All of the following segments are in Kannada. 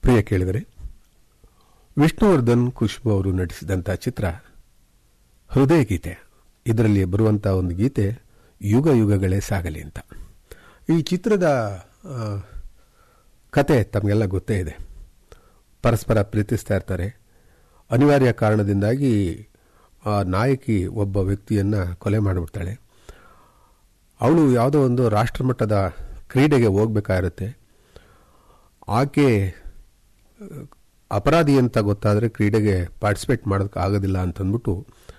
ಪ್ರಿಯ ಕೇಳಿದರೆ ವಿಷ್ಣುವರ್ಧನ್ ಖುಷ್ಬು ಅವರು ನಟಿಸಿದಂಥ ಚಿತ್ರ ಹೃದಯ ಗೀತೆ ಇದರಲ್ಲಿ ಬರುವಂಥ ಒಂದು ಗೀತೆ ಯುಗ ಯುಗಗಳೇ ಸಾಗಲಿ ಅಂತ ಈ ಚಿತ್ರದ ಆ, ಕತೆ ತಮಗೆಲ್ಲ ಗೊತ್ತೇ ಇದೆ ಪರಸ್ಪರ ಪ್ರೀತಿಸ್ತಾ ಇರ್ತಾರೆ ಅನಿವಾರ್ಯ ಕಾರಣದಿಂದಾಗಿ ಆ ನಾಯಕಿ ಒಬ್ಬ ವ್ಯಕ್ತಿಯನ್ನ ಕೊಲೆ ಮಾಡಿಬಿಡ್ತಾಳೆ ಅವಳು ಯಾವುದೋ ಒಂದು ರಾಷ್ಟ್ರಮಟ್ಟದ ಕ್ರೀಡೆಗೆ ಹೋಗ್ಬೇಕಾಗಿರುತ್ತೆ ಆಕೆ ಅಹ್, ಅಪರಾಧಿ ಅಂತ ಗೊತ್ತಾದರೆ ಕ್ರೀಡೆಗೆ ಪಾರ್ಟಿಸಿಪೇಟ್ ಮಾಡೋದಕ್ಕೆ ಆಗೋದಿಲ್ಲ ಅಂತಂದ್ಬಿಟ್ಟು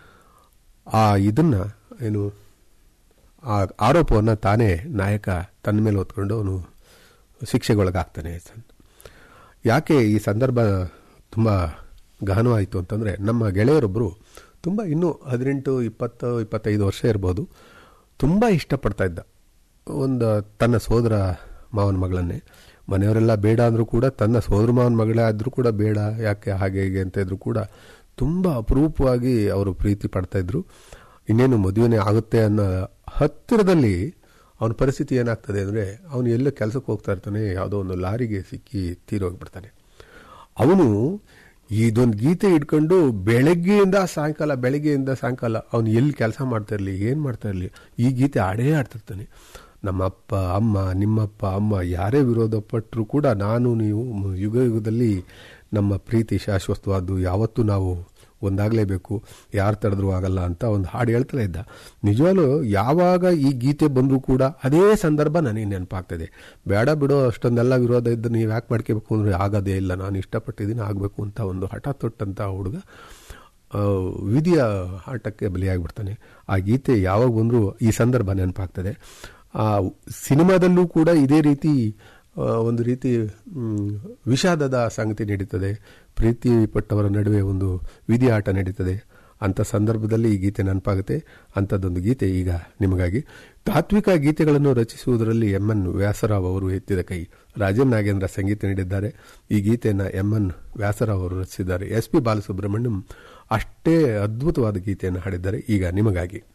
ಆ ಇದನ್ನ ಏನು ಆ ಆರೋಪವನ್ನು ತಾನೇ ನಾಯಕ ತನ್ನ ಮೇಲೆ ಹೊತ್ಕೊಂಡು ಅವನು ಶಿಕ್ಷೆಗೊಳಗಾಗ್ತಾನೆ ಯಾಕೆ ಈ ಸಂದರ್ಭ ತುಂಬ ಗಹನವಾಯಿತು ಅಂತಂದರೆ ನಮ್ಮ ಗೆಳೆಯರೊಬ್ಬರು ತುಂಬ ಇನ್ನೂ ಹದಿನೆಂಟು ಇಪ್ಪತ್ತು ಇಪ್ಪತ್ತೈದು ವರ್ಷ ಇರ್ಬೋದು ತುಂಬ ಇಷ್ಟಪಡ್ತಾ ಇದ್ದ ಒಂದು ತನ್ನ ಸೋದರ ಮಾವನ ಮಗಳನ್ನೇ ಮನೆಯವರೆಲ್ಲ ಬೇಡ ಅಂದರೂ ಕೂಡ ತನ್ನ ಸೋದರ ಮಾವನ ಮಗಳೇ ಆದರೂ ಕೂಡ ಬೇಡ ಯಾಕೆ ಹಾಗೆ ಹೀಗೆ ಅಂತ ಇದ್ರು ಕೂಡ ತುಂಬ ಅಪರೂಪವಾಗಿ ಅವರು ಪ್ರೀತಿ ಪಡ್ತಾ ಇದ್ರು ಇನ್ನೇನು ಮದುವೆನೇ ಆಗುತ್ತೆ ಅನ್ನೋ ಹತ್ತಿರದಲ್ಲಿ ಅವನ ಪರಿಸ್ಥಿತಿ ಏನಾಗ್ತದೆ ಅಂದರೆ ಅವನು ಎಲ್ಲೋ ಕೆಲಸಕ್ಕೆ ಹೋಗ್ತಾ ಇರ್ತಾನೆ ಯಾವುದೋ ಒಂದು ಲಾರಿಗೆ ಸಿಕ್ಕಿ ತೀರೋಗ್ಬಿಡ್ತಾನೆ ಅವನು ಇದೊಂದು ಗೀತೆ ಇಟ್ಕೊಂಡು ಬೆಳಗ್ಗೆಯಿಂದ ಸಾಯಂಕಾಲ ಬೆಳಗ್ಗೆಯಿಂದ ಸಾಯಂಕಾಲ ಅವನು ಎಲ್ಲಿ ಕೆಲಸ ಮಾಡ್ತಾ ಇರಲಿ ಏನು ಮಾಡ್ತಾ ಇರಲಿ ಈ ಗೀತೆ ಆಡೇ ಆಡ್ತಿರ್ತಾನೆ ನಮ್ಮ ಅಪ್ಪ ಅಮ್ಮ ನಿಮ್ಮಪ್ಪ ಅಮ್ಮ ಯಾರೇ ವಿರೋಧ ಪಟ್ಟರು ಕೂಡ ನಾನು ನೀವು ಯುಗ ಯುಗದಲ್ಲಿ ನಮ್ಮ ಪ್ರೀತಿ ಶಾಶ್ವತವಾದ್ದು ಯಾವತ್ತೂ ನಾವು ಒಂದಾಗಲೇಬೇಕು ಯಾರು ತಡೆದ್ರೂ ಆಗಲ್ಲ ಅಂತ ಒಂದು ಹಾಡು ಹೇಳ್ತಲೇ ಇದ್ದ ನಿಜವಾಗ್ಲೂ ಯಾವಾಗ ಈ ಗೀತೆ ಬಂದರೂ ಕೂಡ ಅದೇ ಸಂದರ್ಭ ನನಗೆ ನೆನಪಾಗ್ತದೆ ಬೇಡ ಬಿಡೋ ಅಷ್ಟೊಂದೆಲ್ಲ ವಿರೋಧ ಇದ್ದು ನೀವು ಯಾಕೆ ಮಾಡ್ಕೋಬೇಕು ಅಂದರೆ ಆಗೋದೇ ಇಲ್ಲ ನಾನು ಇಷ್ಟಪಟ್ಟಿದ್ದೀನಿ ಆಗಬೇಕು ಅಂತ ಒಂದು ಹಠ ತೊಟ್ಟಂಥ ಹುಡುಗ ಆ, ವಿಧಿಯ ಆಟಕ್ಕೆ ಬಲಿಯಾಗ್ಬಿಡ್ತಾನೆ ಆ ಗೀತೆ ಯಾವಾಗ ಬಂದರೂ ಈ ಸಂದರ್ಭ ನೆನಪಾಗ್ತದೆ ಆ ಸಿನಿಮಾದಲ್ಲೂ ಕೂಡ ಇದೇ ರೀತಿ ಆ, ಒಂದು ರೀತಿ ಮ್, ವಿಷಾದದ ಸಂಗತಿ ನಡೀತದೆ ಪ್ರೀತಿ ಪಟ್ಟವರ ನಡುವೆ ಒಂದು ವಿಧಿ ಆಟ ನಡೀತದೆ ಅಂಥ ಸಂದರ್ಭದಲ್ಲಿ ಈ ಗೀತೆ ನೆನಪಾಗುತ್ತೆ ಅಂಥದ್ದೊಂದು ಗೀತೆ ಈಗ ನಿಮಗಾಗಿ ತಾತ್ವಿಕ ಗೀತೆಗಳನ್ನು ರಚಿಸುವುದರಲ್ಲಿ ಎಂ ಎನ್ ವ್ಯಾಸರಾವ್ ಅವರು ಎತ್ತಿದ ಕೈ ರಾಜನ್ ನಾಗೇಂದ್ರ ಸಂಗೀತ ನೀಡಿದ್ದಾರೆ ಈ ಗೀತೆಯನ್ನು ಎಂ ಎನ್ ವ್ಯಾಸರಾವ್ ಅವರು ರಚಿಸಿದ್ದಾರೆ ಎಸ್ ಪಿ ಬಾಲಸುಬ್ರಹ್ಮಣ್ಯಂ ಅಷ್ಟೇ ಅದ್ಭುತವಾದ ಗೀತೆಯನ್ನು ಹಾಡಿದ್ದಾರೆ ಈಗ ನಿಮಗಾಗಿ